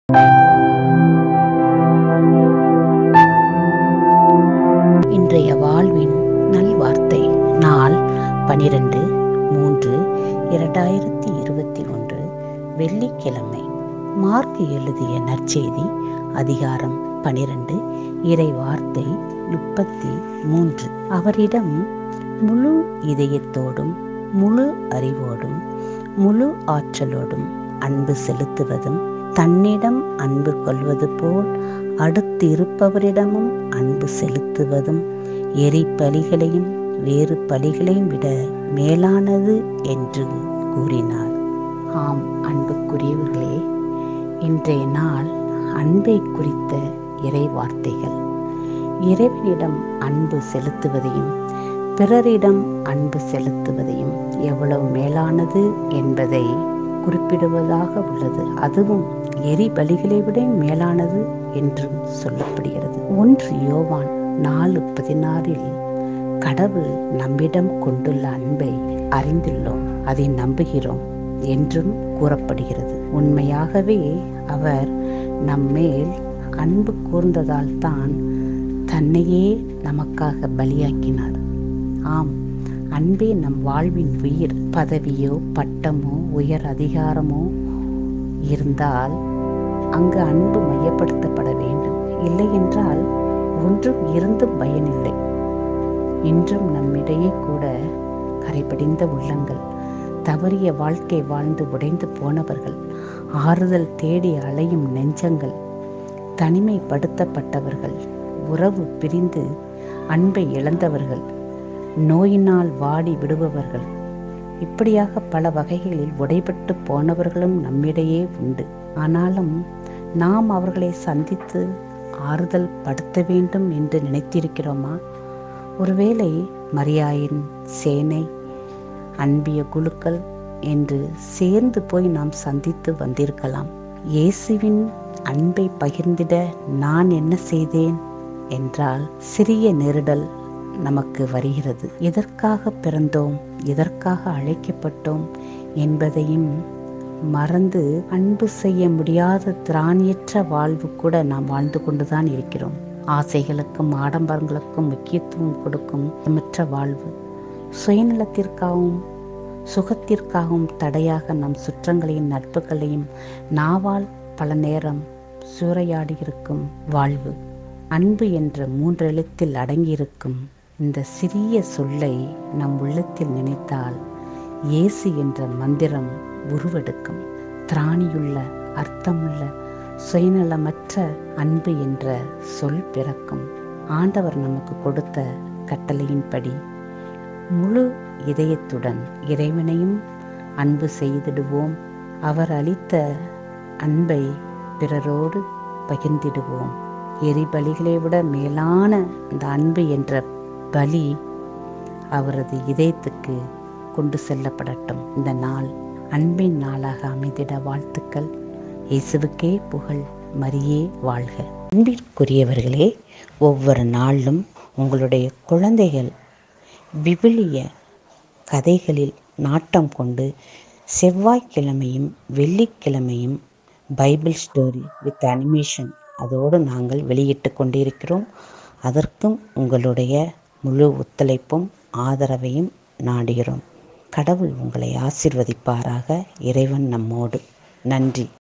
இன்றைய வாழ்வின் நல்வார்த்தை நாள் பனிரெண்டு மூன்று இரண்டாயிரத்தி இருபத்தி ஒன்று வெள்ளிக்கிழமை மார்க் எழுதிய நற்செய்தி அதிகாரம் பனிரெண்டு இறை வார்த்தை முப்பத்தி மூன்று அவரிடம் முழு இதயத்தோடும் முழு அறிவோடும் முழு ஆற்றலோடும் அன்பு செலுத்துவதும் தன்னிடம் அன்பு கொள்வது போல் அடுத்து இருப்பவரிடமும் அன்பு செலுத்துவதும் எரி பலிகளையும் வேறு பலிகளையும் விட மேலானது என்று கூறினார் ஆம் அன்புக்குரியவர்களே இன்றைய நாள் அன்பை குறித்த இறை வார்த்தைகள் இறைவனிடம் அன்பு செலுத்துவதையும் பிறரிடம் அன்பு செலுத்துவதையும் எவ்வளவு மேலானது என்பதை குறிப்பிடுவதாக உள்ளது அதுவும் எரி பலிகளை விட மேலானது என்றும் சொல்லப்படுகிறது ஒன்று யோவான் நாலு பதினாறில் கடவுள் நம்மிடம் கொண்டுள்ள அன்பை அறிந்துள்ளோம் அதை நம்புகிறோம் என்றும் கூறப்படுகிறது உண்மையாகவே அவர் நம்மேல் அன்பு கூர்ந்ததால் தான் தன்னையே நமக்காக பலியாக்கினார் ஆம் அன்பே நம் வாழ்வின் உயிர் பதவியோ பட்டமோ உயர் அதிகாரமோ இருந்தால் அங்கு அன்பு மையப்படுத்தப்பட வேண்டும் இல்லை என்றால் ஒன்றும் இருந்தும் பயனில்லை இன்றும் நம்மிடையே கூட கரைபடிந்த உள்ளங்கள் தவறிய வாழ்க்கை வாழ்ந்து உடைந்து போனவர்கள் ஆறுதல் தேடி அலையும் நெஞ்சங்கள் தனிமைப்படுத்தப்பட்டவர்கள் உறவு பிரிந்து அன்பை இழந்தவர்கள் நோயினால் வாடி விடுபவர்கள் இப்படியாக பல வகைகளில் உடைபட்டு போனவர்களும் நம்மிடையே உண்டு ஆனாலும் நாம் அவர்களை சந்தித்து ஆறுதல் படுத்த வேண்டும் என்று நினைத்திருக்கிறோமா ஒருவேளை மரியாயின் சேனை அன்பிய குழுக்கள் என்று சேர்ந்து போய் நாம் சந்தித்து வந்திருக்கலாம் இயேசுவின் அன்பை பகிர்ந்திட நான் என்ன செய்தேன் என்றால் சிறிய நெருடல் நமக்கு வருகிறது எதற்காக பிறந்தோம் எதற்காக அழைக்கப்பட்டோம் என்பதையும் மறந்து அன்பு செய்ய முடியாத திராணியற்ற வாழ்வு கூட நாம் வாழ்ந்து கொண்டுதான் இருக்கிறோம் ஆசைகளுக்கும் ஆடம்பரங்களுக்கும் முக்கியத்துவம் கொடுக்கும் மற்ற வாழ்வு சுயநலத்திற்காகவும் சுகத்திற்காகவும் தடையாக நம் சுற்றங்களையும் நட்புகளையும் நாவால் பல நேரம் சூறையாடியிருக்கும் வாழ்வு அன்பு என்ற மூன்றெழுத்தில் அடங்கியிருக்கும் இந்த சிறிய சொல்லை நம் உள்ளத்தில் நினைத்தால் இயேசு என்ற மந்திரம் உருவெடுக்கும் திராணியுள்ள அர்த்தமுள்ள சுயநலமற்ற அன்பு என்ற சொல் பிறக்கும் ஆண்டவர் நமக்கு கொடுத்த கட்டளையின்படி முழு இதயத்துடன் இறைவனையும் அன்பு செய்திடுவோம் அவர் அளித்த அன்பை பிறரோடு பகிர்ந்திடுவோம் எரிபலிகளை விட மேலான இந்த அன்பு என்ற பலி அவரது இதயத்துக்கு கொண்டு செல்லப்படட்டும் இந்த நாள் அன்பின் நாளாக அமைந்திட வாழ்த்துக்கள் இயேசுவுக்கே புகழ் மரியே வாழ்க அன்பிற்குரியவர்களே ஒவ்வொரு நாளும் உங்களுடைய குழந்தைகள் விவிலிய கதைகளில் நாட்டம் கொண்டு செவ்வாய்க்கிழமையும் வெள்ளிக்கிழமையும் பைபிள் ஸ்டோரி வித் அனிமேஷன் அதோடு நாங்கள் வெளியிட்டு கொண்டிருக்கிறோம் அதற்கும் உங்களுடைய முழு ஒத்துழைப்பும் ஆதரவையும் நாடுகிறோம் கடவுள் உங்களை ஆசிர்வதிப்பாராக இறைவன் நம்மோடு நன்றி